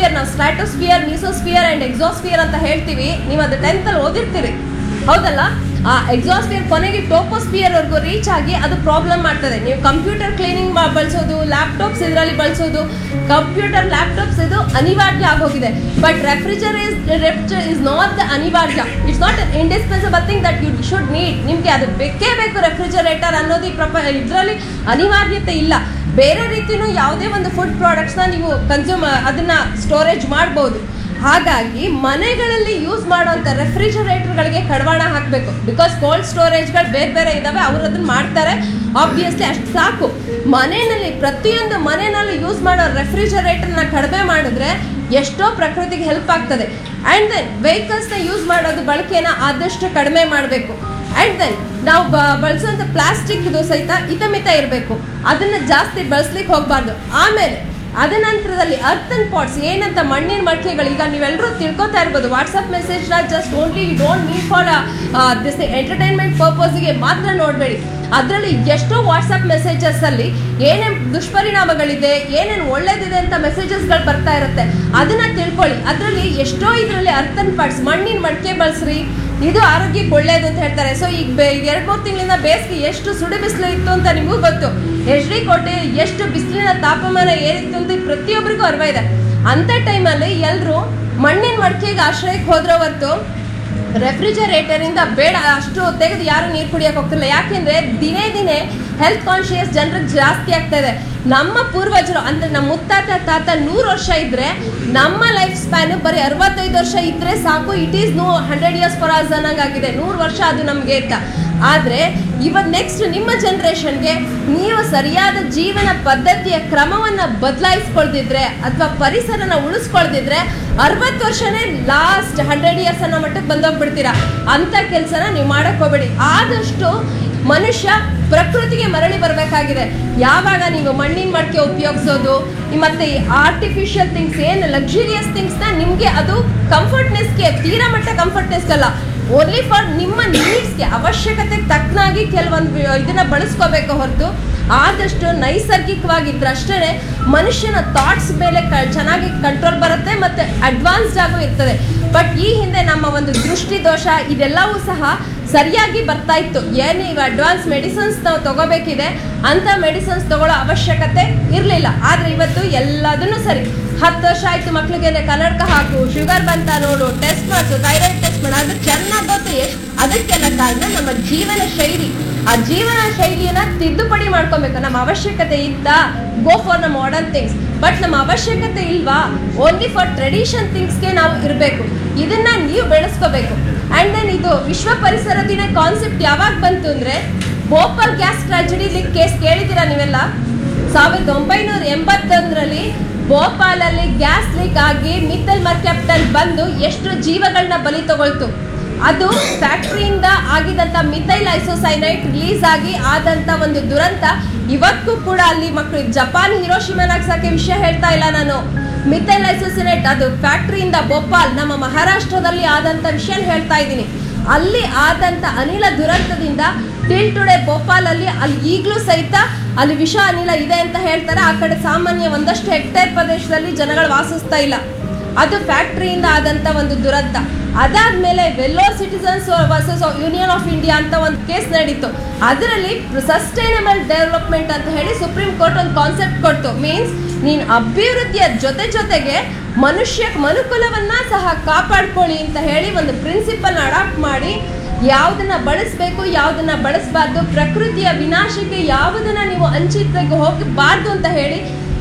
atmosphere ನಾವು stratosphere ಮೀಸೋಸ್ಫಿಯರ್ and ಎಕ್ಸಾಸ್ಫಿಯರ್ ಅಂತ ಹೇಳ್ತೀವಿ ನೀವು ಅದು ಟೆಂತ್ ಅಲ್ಲಿ ಓದಿರ್ತೀರಿ ಹೌದಲ್ಲ ಆ ಎಕ್ಸಾಸ್ಫಿಯರ್ ಕೊನೆಗೆ ಟೋಪೋಸ್ಫಿಯರ್ ವರ್ಗೂ ರೀಚ್ ಆಗಿ ಅದು ಪ್ರಾಬ್ಲಮ್ ಮಾಡ್ತದೆ ನೀವು ಕಂಪ್ಯೂಟರ್ ಕ್ಲೀನಿಂಗ್ ಬಳಸೋದು ಲ್ಯಾಪ್ಟಾಪ್ಸ್ ಇದರಲ್ಲಿ ಬಳಸೋದು ಕಂಪ್ಯೂಟರ್ ಲ್ಯಾಪ್ಟಾಪ್ಸ್ ಇದು ಅನಿವಾರ್ಯ ಆಗೋಗಿದೆ but refrigerator is not the ಅನಿವಾರ್ಯ it's not indispensable thing that you should need ನಿಮಗೆ ಅದು ಬೇಕೇ ಬೇಕು ರೆಫ್ರಿಜರೇಟರ್ ಅನ್ನೋದು ಈ ಪ್ರಪ ಇದರಲ್ಲಿ ಅನಿವಾರ್ಯತೆ ಇಲ್ಲ ಬೇರೆ ರೀತಿನೂ ಯಾವುದೇ ಒಂದು ಫುಡ್ ಪ್ರಾಡಕ್ಟ್ಸ್ನ ನೀವು ಕನ್ಸ್ಯೂಮ್ ಅದನ್ನ ಸ್ಟೋರೇಜ್ ಮಾಡ್ಬೋದು ಹಾಗಾಗಿ ಮನೆಗಳಲ್ಲಿ ಯೂಸ್ ಮಾಡುವಂಥ ರೆಫ್ರಿಜರೇಟರ್ಗಳಿಗೆ ಕಡಿವಾಣ ಹಾಕಬೇಕು ಬಿಕಾಸ್ ಕೋಲ್ಡ್ ಸ್ಟೋರೇಜ್ಗಳು ಬೇರೆ ಬೇರೆ ಇದ್ದಾವೆ ಅವರು ಅದನ್ನ ಮಾಡ್ತಾರೆ ಆಬ್ವಿಯಸ್ಲಿ ಅಷ್ಟು ಸಾಕು ಮನೆಯಲ್ಲಿ ಪ್ರತಿಯೊಂದು ಮನೆಯಲ್ಲಿ ಯೂಸ್ ಮಾಡೋ ರೆಫ್ರಿಜರೇಟರ್ನ ಕಡಿಮೆ ಮಾಡಿದ್ರೆ ಎಷ್ಟೋ ಪ್ರಕೃತಿಗೆ ಹೆಲ್ಪ್ ಆಗ್ತದೆ ಆ್ಯಂಡ್ ದೆನ್ ವೆಹಿಕಲ್ಸ್ನ ಯೂಸ್ ಮಾಡೋದು ಬಳಕೆನ ಆದಷ್ಟು ಕಡಿಮೆ ಮಾಡಬೇಕು ಆ್ಯಂಡ್ ದೆನ್ ನಾವು ಬಳಸುವಂಥ ಪ್ಲಾಸ್ಟಿಕ್ದು ಸಹಿತ ಹಿತಮಿತ ಇರಬೇಕು ಅದನ್ನು ಜಾಸ್ತಿ ಬಳಸ್ಲಿಕ್ಕೆ ಹೋಗಬಾರ್ದು ಆಮೇಲೆ ಅದ ನಂತರದಲ್ಲಿ ಅರ್ಥನ್ ಪಾಟ್ಸ್ ಏನಂತ ಮಣ್ಣಿನ ಮಡಿಕೆಗಳು ಈಗ ನೀವೆಲ್ಲರೂ ತಿಳ್ಕೊತಾ ಇರ್ಬೋದು ವಾಟ್ಸಪ್ ಮೆಸೇಜ್ನ just only you don't need for this entertainment ಪರ್ಪಸ್ಗೆ ಮಾತ್ರ ನೋಡಬೇಡಿ ಅದರಲ್ಲಿ ಎಷ್ಟೋ ವಾಟ್ಸಪ್ ಮೆಸೇಜಸ್ ಅಲ್ಲಿ ಏನೇನು ದುಷ್ಪರಿಣಾಮಗಳಿದೆ ಏನೇನು ಒಳ್ಳೇದಿದೆ ಅಂತ ಮೆಸೇಜಸ್ಗಳು ಬರ್ತಾ ಇರುತ್ತೆ ಅದನ್ನ ತಿಳ್ಕೊಳ್ಳಿ ಅದರಲ್ಲಿ ಎಷ್ಟೋ ಇದರಲ್ಲಿ ಅರ್ಥನ್ ಪಾಟ್ಸ್ ಮಣ್ಣಿನ ಮಡಿಕೆ ಬಳಸ್ರಿ ಇದು ಆರೋಗ್ಯಕ್ಕೆ ಒಳ್ಳೇದು ಅಂತ ಹೇಳ್ತಾರೆ ಸೊ ಈಗ ಬೆ ಎರಡು ಮೂರು ತಿಂಗಳಿಂದ ಬೇಸಿಗೆ ಎಷ್ಟು ಸುಡು ಬಿಸಿಲು ಇತ್ತು ಅಂತ ನಿಮಗೂ ಗೊತ್ತು ಎಚ್ ಡಿ ಕೋಟೆ ಎಷ್ಟು ಬಿಸಿಲಿನ ತಾಪಮಾನ ಏನಿತ್ತು ಅಂತ ಪ್ರತಿಯೊಬ್ಬರಿಗೂ ಅರ್ವ ಇದೆ ಅಂಥ ಟೈಮಲ್ಲಿ ಎಲ್ಲರೂ ಮಣ್ಣಿನ ಮಡಿಕೆಗೆ ಆಶ್ರಯಕ್ಕೆ ಹೋದ್ರೆ ಹೊರತು ರೆಫ್ರಿಜರೇಟರಿಂದ ಬೇಡ ಅಷ್ಟು ತೆಗೆದು ಯಾರು ನೀರು ಕುಡಿಯೋಕೆ ಹೋಗ್ತಿಲ್ಲ ಯಾಕೆಂದ್ರೆ ದಿನೇ ದಿನೇ ಹೆಲ್ತ್ ಕಾನ್ಶಿಯಸ್ ಜನರಿಗೆ ಜಾಸ್ತಿ ಆಗ್ತಾ ಇದೆ ನಮ್ಮ ಪೂರ್ವಜರು ಅಂದ್ರೆ ನಮ್ಮ ಮುತ್ತಾತ ತಾತ ನೂರು ವರ್ಷ ಇದ್ರೆ ನಮ್ಮ ಲೈಫ್ ಸ್ಪ್ಯಾನ್ ಬರೀ ಅರವತ್ತೈದು ವರ್ಷ ಇದ್ರೆ ಸಾಕು it is no hundred years for us ಅನ್ನಂಗಾಗಿದೆ ನೂರು ವರ್ಷ ಅದು ನಮಗೆ ಅಂತ ಆದ್ರೆ ಇವತ್ತು ನೆಕ್ಸ್ಟ್ ನಿಮ್ಮ ಜನರೇಷನ್ಗೆ ನೀವು ಸರಿಯಾದ ಜೀವನ ಪದ್ಧತಿಯ ಕ್ರಮವನ್ನ ಬದಲಾಯಿಸ್ಕೊಳ್ದಿದ್ರೆ ಅಥವಾ ಪರಿಸರನ ಉಳಿಸ್ಕೊಳ್ದಿದ್ರೆ ಅರವತ್ತು ವರ್ಷನೇ ಲಾಸ್ಟ್ ಹಂಡ್ರೆಡ್ ಇಯರ್ಸ್ ಅನ್ನೋ ಮಟ್ಟಕ್ಕೆ ಬಂದೋಗ್ಬಿಡ್ತೀರಾ ಅಂತ ಕೆಲಸನ ನೀವು ಮಾಡಕ್ ಹೋಗ್ಬೇಡಿ ಆದಷ್ಟು ಮನುಷ್ಯ ಪ್ರಕೃತಿಗೆ ಮರಳಿ ಬರಬೇಕಾಗಿದೆ ಯಾವಾಗ ನೀವು ಮಣ್ಣಿನ ಮಡಿಕೆ ಉಪಯೋಗಿಸೋದು ಮತ್ತೆ ಆರ್ಟಿಫಿಷಿಯಲ್ ಥಿಂಗ್ಸ್ ಏನು ಲಕ್ಸುರಿಯಸ್ ಥಿಂಗ್ಸ್ನ ನಿಮಗೆ ಅದು ಕಂಫರ್ಟ್ನೆಸ್ಗೆ ತೀರಾ ಮಟ್ಟ ಕಂಫರ್ಟ್ನೆಸ್ ಅಲ್ಲ ಓನ್ಲಿ ಫಾರ್ ನಿಮ್ಮ ನೀಡ್ಸ್ಗೆ ಅವಶ್ಯಕತೆಗೆ ತಕ್ಕನಾಗಿ ಕೆಲವೊಂದು ಇದನ್ನ ಬಳಸ್ಕೋಬೇಕು ಹೊರತು ಆದಷ್ಟು ನೈಸರ್ಗಿಕವಾಗಿದ್ರೆ ಅಷ್ಟೇ ಮನುಷ್ಯನ ಥಾಟ್ಸ್ ಮೇಲೆ ಕ ಚೆನ್ನಾಗಿ ಕಂಟ್ರೋಲ್ ಬರುತ್ತೆ ಮತ್ತು ಅಡ್ವಾನ್ಸ್ಡ್ ಆಗು ಇರ್ತದೆ ಬಟ್ ಈ ಹಿಂದೆ ನಮ್ಮ ಒಂದು ದೃಷ್ಟಿ ದೋಷ ಇದೆಲ್ಲವೂ ಸಹ ಸರಿಯಾಗಿ ಬರ್ತಾ ಇತ್ತು ಏನು ಈಗ ಅಡ್ವಾನ್ಸ್ ಮೆಡಿಸಿನ್ಸ್ ನಾವು ತಗೋಬೇಕಿದೆ ಅಂತ ಮೆಡಿಸಿನ್ಸ್ ತಗೊಳ್ಳೋ ಅವಶ್ಯಕತೆ ಇರಲಿಲ್ಲ ಆದರೆ ಇವತ್ತು ಎಲ್ಲದನ್ನು ಸರಿ ಹತ್ತು ವರ್ಷ ಆಯ್ತು ಮಕ್ಳಿಗೆ ಕನ್ನಡಕ ಹಾಕು ಶುಗರ್ ಬಂತ ನೋಡು ಟೆಸ್ಟ್ ಮಾಡಿಸು ಥೈರಾಯ್ಡ್ ಟೆಸ್ಟ್ ಮಾಡು ಅದು ಚೆನ್ನಾಗಿ ಗೊತ್ತು ಎಷ್ಟು ಅದಕ್ಕೆಲ್ಲ ಕಾರಣ ನಮ್ಮ ಜೀವನ ಶೈಲಿ ಆ ಜೀವನ ಶೈಲಿಯನ್ನ ತಿದ್ದುಪಡಿ ಮಾಡ್ಕೊಬೇಕು ನಮ್ಮ ಅವಶ್ಯಕತೆ ಇದ್ದ go for the modern things but ನಮ್ಮ ಅವಶ್ಯಕತೆ ಇಲ್ವಾ ಓನ್ಲಿ ಫಾರ್ ಟ್ರೆಡಿಷನ್ ಥಿಂಗ್ಸ್ಗೆ ನಾವು ಇರಬೇಕು ಇದನ್ನ ನೀವು ಬೆಳೆಸ್ಕೋಬೇಕು ಆ್ಯಂಡ್ ದೆನ್ ಇದು ವಿಶ್ವ ಪರಿಸರ ದಿನ ಕಾನ್ಸೆಪ್ಟ್ ಯಾವಾಗ ಬಂತು ಅಂದರೆ Bhopal gas tragedy leak case ಕೇಳಿದ್ದೀರಾ ನೀವೆಲ್ಲ ಸಾವಿರದ ಒಂಬೈನೂರ ಎಂಬತ್ತೊಂದರಲ್ಲಿ ಭೋಪಾಲಲ್ಲಿ ಗ್ಯಾಸ್ ಲೀಕ್ ಆಗಿ ಮಿತ್ತಲ್ ಮರ್ಕ್ಯಾಪ್ಟಲ್ ಬಂದು ಎಷ್ಟು ಜೀವಗಳನ್ನ ಬಲಿ ತಗೊಳ್ತು ಅದು ಫ್ಯಾಕ್ಟ್ರಿಯಿಂದ ಆಗಿದಂತ ಮಿಥೈಲ್ ಐಸೋಸೈನೈಟ್ ರಿಲೀಸ್ ಆಗಿ ಆದಂತ ಒಂದು ದುರಂತ ಇವತ್ತು ಕೂಡ ಅಲ್ಲಿ ಮಕ್ಕಳು ಜಪಾನ್ ಹಿರೋಶಿಮನಾಗ್ಸಕ್ಕೆ ವಿಷಯ ಹೇಳ್ತಾ ಇಲ್ಲ ನಾನು ಮಿಥೈಲ್ ಐಸೋಸೈನೈಟ್ ಅದು ಫ್ಯಾಕ್ಟ್ರಿಯಿಂದ ಭೋಪಾಲ್ ನಮ್ಮ ಮಹಾರಾಷ್ಟ್ರದಲ್ಲಿ ಆದಂತ ವಿಷಯ ಹೇಳ್ತಾ ಇದ್ದೀನಿ ಅಲ್ಲಿ ಆದಂತ ಅನಿಲ ದುರಂತದಿಂದ ಟಿಲ್ ಟುಡೇ ಭೋಪಾಲ್ ಅಲ್ಲಿ ಅಲ್ಲಿ ಈಗಲೂ ಸಹಿತ ಅಲ್ಲಿ ವಿಷ ಅನಿಲ ಇದೆ ಅಂತ ಹೇಳ್ತಾರೆ ಆ ಕಡೆ ಸಾಮಾನ್ಯ ಒಂದಷ್ಟು ಹೆಕ್ಟೇರ್ ಪ್ರದೇಶದಲ್ಲಿ ಜನಗಳು ವಾಸಿಸ್ತಾ ಇಲ್ಲ ಅದು ಫ್ಯಾಕ್ಟ್ರಿಯಿಂದ ಆದಂತ ಒಂದು ದುರಂತ ಅದಾದ್ಮೇಲೆ Vellore citizens versus union of India ಅಂತ ಒಂದು ಕೇಸ್ ನಡೀತು ಅದರಲ್ಲಿ ಸಸ್ಟೈನಬಲ್ ಡೆವಲಪ್ಮೆಂಟ್ ಅಂತ ಹೇಳಿ ಸುಪ್ರೀಂ ಕೋರ್ಟ್ ಒಂದು ಕಾನ್ಸೆಪ್ಟ್ ಕೊಡ್ತು ಮೀನ್ಸ್ ನೀನು ಅಭಿವೃದ್ಧಿಯ ಜೊತೆ ಜೊತೆಗೆ ಮನುಷ್ಯ ಮನುಕುಲವನ್ನ ಸಹ ಕಾಪಾಡ್ಕೊಳ್ಳಿ ಅಂತ ಹೇಳಿ ಒಂದು ಪ್ರಿನ್ಸಿಪಲ್ ಅಡಾಪ್ಟ್ ಮಾಡಿ ಯಾವುದನ್ನ ಬಳಸಬೇಕು ಯಾವುದನ್ನ ಬಳಸಬಾರ್ದು ಪ್ರಕೃತಿಯ ವಿನಾಶಕ್ಕೆ ಯಾವುದನ್ನ ನೀವು ಅಂಚಿತಕ್ಕೆ ಹೋಗಬಾರ್ದು ಅಂತ ಹೇಳಿ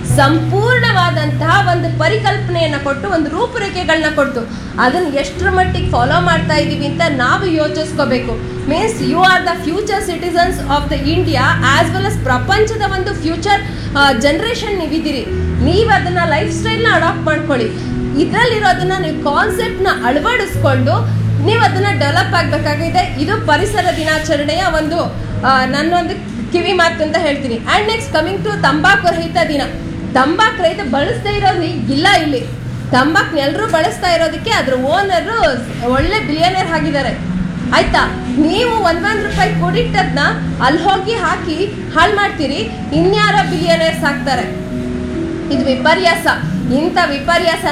ಸಂಪೂರ್ಣವಾದಂತಹ ಒಂದು ಪರಿಕಲ್ಪನೆಯನ್ನ ಕೊಟ್ಟು ಒಂದು ರೂಪುರೇಖೆಗಳನ್ನ ಕೊಟ್ಟು ಅದನ್ನ ಎಷ್ಟರ ಮಟ್ಟಿಗೆ ಫಾಲೋ ಮಾಡ್ತಾ ಇದ್ದೀವಿ ಅಂತ ನಾವು ಯೋಚಿಸ್ಕೋಬೇಕು means you are the future citizens of the India as well as ಪ್ರಪಂಚದ ಒಂದು ಫ್ಯೂಚರ್ ಜನರೇಷನ್ ನೀವಿದ್ದೀರಿ ನೀವು ಅದನ್ನ ಲೈಫ್ ಸ್ಟೈಲ್ನ ಅಡಾಪ್ಟ್ ಮಾಡ್ಕೊಳ್ಳಿ ಇದರಲ್ಲಿರೋದನ್ನ ನೀವು ಕಾನ್ಸೆಪ್ಟ್ನ ಅಳವಡಿಸ್ಕೊಂಡು ನೀವು ಅದನ್ನ ಡೆವಲಪ್ ಆಗಬೇಕಾಗಿದೆ ಇದು ಪರಿಸರ ದಿನಾಚರಣೆಯ ಒಂದು ಆ, ನನ್ನೊಂದು ಕಿವಿ ಮಾತು ಅಂತ ಹೇಳ್ತೀನಿ ಆ್ಯಂಡ್ ನೆಕ್ಸ್ಟ್ ಕಮಿಂಗ್ ಟು ತಂಬಾಕು ರಹಿತ ದಿನ ತಂಬಾಕು ರಹಿತ ಬಳಸದೇ ಇರೋದು ಇಲ್ಲ ಇಲ್ಲಿ ತಂಬಾಕು ಎಲ್ಲರೂ ಬಳಸ್ತಾ ಇರೋದಕ್ಕೆ ಅದ್ರ ಓನರು ಒಳ್ಳೆ ಬಿಲಿಯನರ್ ಆಗಿದ್ದಾರೆ ಆಯ್ತಾ ನೀವು ಒಂದೊಂದು ರೂಪಾಯಿ ಕೂಡಿಟ್ಟದ್ನ ಅಲ್ಲಿ ಹೋಗಿ ಹಾಕಿ ಹಾಳು ಮಾಡ್ತೀರಿ ಇನ್ಯಾರೋ ಬಿಲಿಯನರ್ಸ್ ಆಗ್ತಾರೆ ಇದು ವಿಪರ್ಯಾಸ ಇಂಥ ವಿಪರ್ಯಾಸ